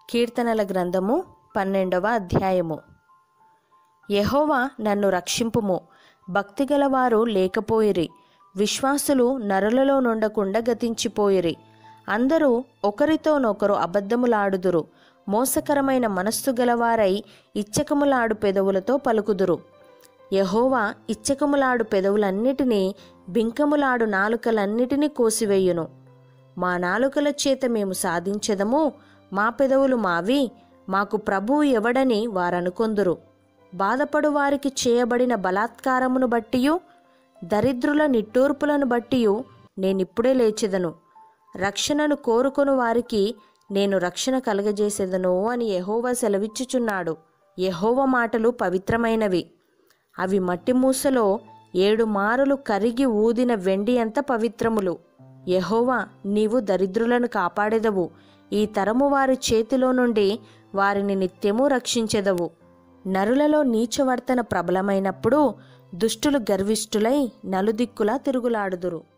కీర్తనల గ్రంథము పన్నెండవ అధ్యాయము యెహోవా నన్ను రక్షింపుము భక్తిగలవారు లేకపోయిరి విశ్వాసులు నరులలో నుండకుండా గతించిపోయిరి అందరూ ఒకరితోనొకరు అబద్ధములాడుదురు మోసకరమైన మనస్సు గలవారై ఇచ్చకములాడు పెదవులతో పలుకుదురు యెహోవా ఇచ్చకములాడు పెదవులన్నిటినీ బింకములాడు నాలుకలన్నిటినీ కోసివేయును మా నాలుకల చేత మేము సాధించదము మా పెదవులు మావి మాకు ప్రభువు ఎవడని వారనుకొందురు బాధపడు వారికి చేయబడిన బలాత్కారమును బట్టియు దరిద్రుల నిట్టూర్పులను బట్టియు నేనిప్పుడే లేచెదను రక్షణను కోరుకొను వారికి నేను రక్షణ కలగజేసేదను అని యెహోవా సెలవిచ్చుచున్నాడు యెహోవ మాటలు పవిత్రమైనవి అవి మట్టి మూసలో ఏడు మారులు కరిగి ఊదిన వెండి అంత పవిత్రములు యెహోవా నీవు దరిద్రులను కాపాడెదవు ఈ తరము వారి చేతిలో నుండి వారిని నిత్యము రక్షించెదవు నరులలో నీచవర్తన ప్రబలమైనప్పుడు దుష్టులు గర్విష్ఠులై నలుదిక్కులా తిరుగులాడుదురు